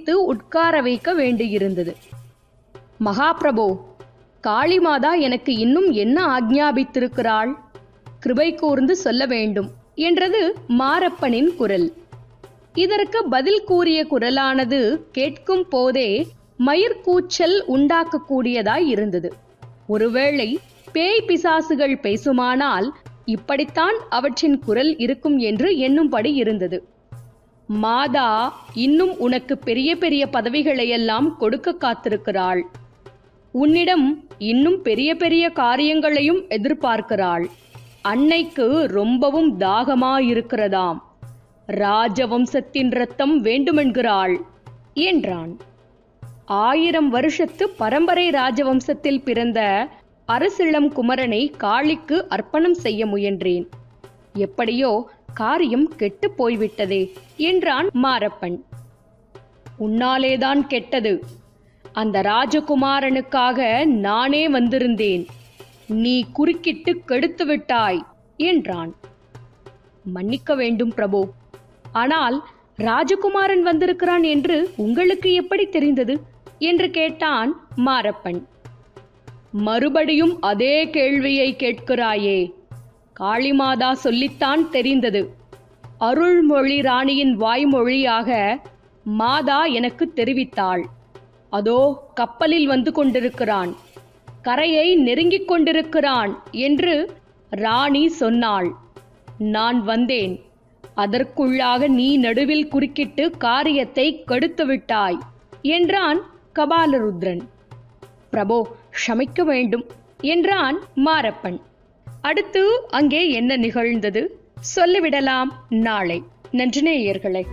பிடித்து உட்கார வைக்க வேண்டியிருந்தது மகாபிரபோ காளிமாதா எனக்கு இன்னும் என்ன ஆக்ஞாபித்திருக்கிறாள் கிருபை கூர்ந்து சொல்ல வேண்டும் என்றது மாரப்பனின் குரல் இதற்கு பதில் கூறிய குரலானது கேட்கும் போதே மயிர்கூச்சல் உண்டாக்கக்கூடியதாய் இருந்தது ஒருவேளை பேய் பிசாசுகள் பேசுமானால் இப்படித்தான் அவற்றின் குரல் இருக்கும் என்று எண்ணும்படி இருந்தது மாதா இன்னும் உனக்கு பெரிய பெரிய பதவிகளையெல்லாம் கொடுக்க காத்திருக்கிறாள் உன்னிடம் இன்னும் பெரிய பெரிய காரியங்களையும் எதிர்பார்க்கிறாள் அன்னைக்கு ரொம்பவும் தாகமாயிருக்கிறதாம் ராஜவம்சத்தின் ரத்தம் வேண்டுமென்கிறாள் என்றான் ஆயிரம் வருஷத்து பரம்பரை ராஜவம்சத்தில் பிறந்த அரசிளம் குமரனை காளிக்கு அர்ப்பணம் செய்ய முயன்றேன் எப்படியோ காரியம் கெட்டுப் போய்விட்டதே என்றான் மாரப்பன் உன்னாலேதான் கெட்டது அந்த ராஜகுமாரனுக்காக நானே வந்திருந்தேன் நீ குறுக்கிட்டு கெடுத்து விட்டாய் என்றான் மன்னிக்க வேண்டும் பிரபு ஆனால் ராஜகுமாரன் வந்திருக்கிறான் என்று உங்களுக்கு எப்படி தெரிந்தது என்று கேட்டான் மாரப்பன் மறுபடியும் அதே கேள்வியை கேட்கிறாயே காளிமாதா சொல்லித்தான் தெரிந்தது அருள்மொழி ராணியின் வாய்மொழியாக மாதா எனக்கு தெரிவித்தாள் அதோ கப்பலில் வந்து கொண்டிருக்கிறான் கரையை நெருங்கிக் கொண்டிருக்கிறான் என்று ராணி சொன்னாள் நான் வந்தேன் அதற்குள்ளாக நீ நடுவில் குறுக்கிட்டு காரியத்தை கெடுத்து விட்டாய் என்றான் கபாலருத்ரன் பிரபோ க்ஷமிக்க வேண்டும் என்றான் மாரப்பன் அடுத்து அங்கே என்ன நிகழ்ந்தது சொல்லிவிடலாம் நாளை நன்றி நேயர்களே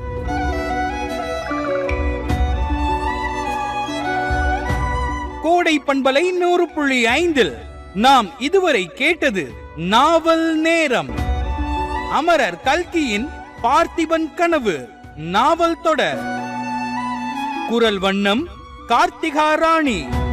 கோடை பண்பலை நூறு புள்ளி ஐந்தில் நாம் இதுவரை கேட்டது நாவல் நேரம் அமரர் கல்கியின் பார்த்திபன் கனவு நாவல் தொடர் குரல் வண்ணம் கார்த்திகா ராணி